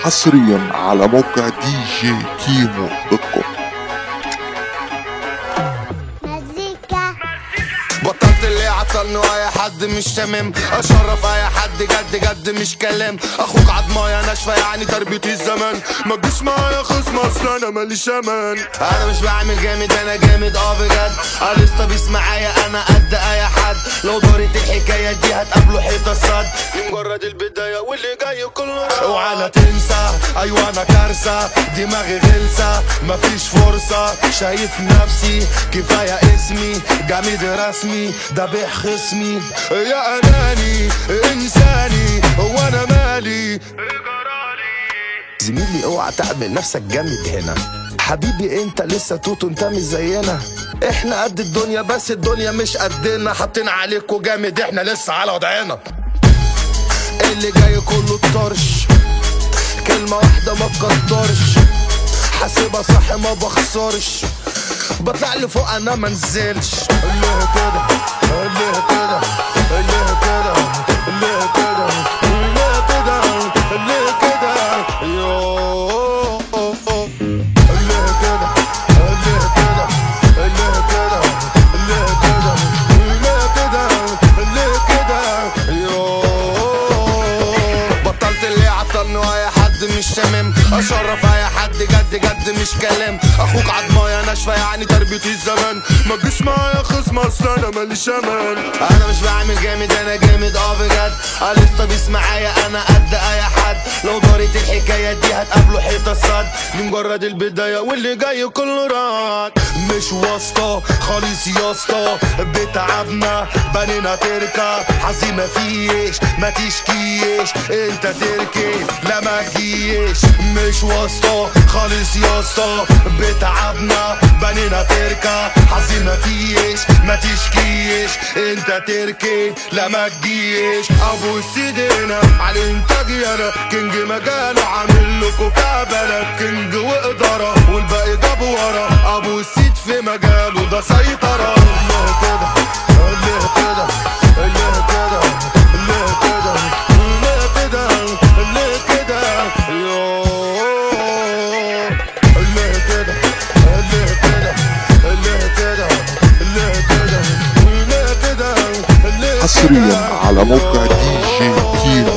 حصريا على موقع دي جي كيمو دوت كوم مزيكا بطلت اللي عطلني واي حد مش تمام اشرف اي حد جد جد مش كلام اخوك عضمايا ناشفه يعني تربيتي الزمان ما تجيش معايا خصم اصل انا ماليش امان انا مش بعمل جامد انا جامد اه بجد لسه بيس معايا انا قد اي حد لو دارت الحكايه دي هتقابله حيطه الصد دي مجرد البدايه واللي جاي كله اوعى لا تنسى ايوه انا كارثه دماغي غلسه مفيش فرصه شايف نفسي كفايه اسمي جامد رسمي دبح خصمي يا اناني انساني هو انا مالي زميلي اوعى تعمل نفسك جامد هنا حبيبي انت لسه توتو انت مش زينا احنا قد الدنيا بس الدنيا مش قدنا حاطين عليكوا جامد احنا لسه على وضعنا اللي جاي كله الطرش كلمة واحدة ما تكترش حاسبها صح ما بخسرش بطلع لفوق انا منزلش اللي كده اللي كده اللي كده اللي كده اللي كده اللي كده يوه اللي كده اللي كده اللي كده اللي كده اللي كده اللي كده يوه بطلت اللي عطلني واي حد مش تمام اشرف اي حد جد جد مش كلام اخوك عضمايا ناشفه يعني تربيتي الزمان ما تجيش معايا خصم اصل انا ماليش امان انا مش بعمل جامد انا جامد اه بجد لسه بيس معايا انا قد اي حد لو دارت الحكايه دي هتقابله حيطه الصد دي مجرد البدايه واللي جاي كله راد مش واسطه خالص يا اسطى بتعبنا بنينا تركه حظي مفيش ما تشكيش انت تركي لا ما تجيش مش واسطه خالص يا اسطى بتعبنا بنينا تركه حظي مفيش ما تشكيش انت تركي لا ما تجيش ابو السيدنا على الانتاج انا كينج مجاله عامل لكم كعبله كينج واداره والباقي جاب ورا ابو السيد في مجاله ده سيطره الله كده الله كده الله كده الله كده الله كده الله كده يوه الله كده الله كده الله كده الله كده الله كده الله كده حصريا على موقع دي جي كيمو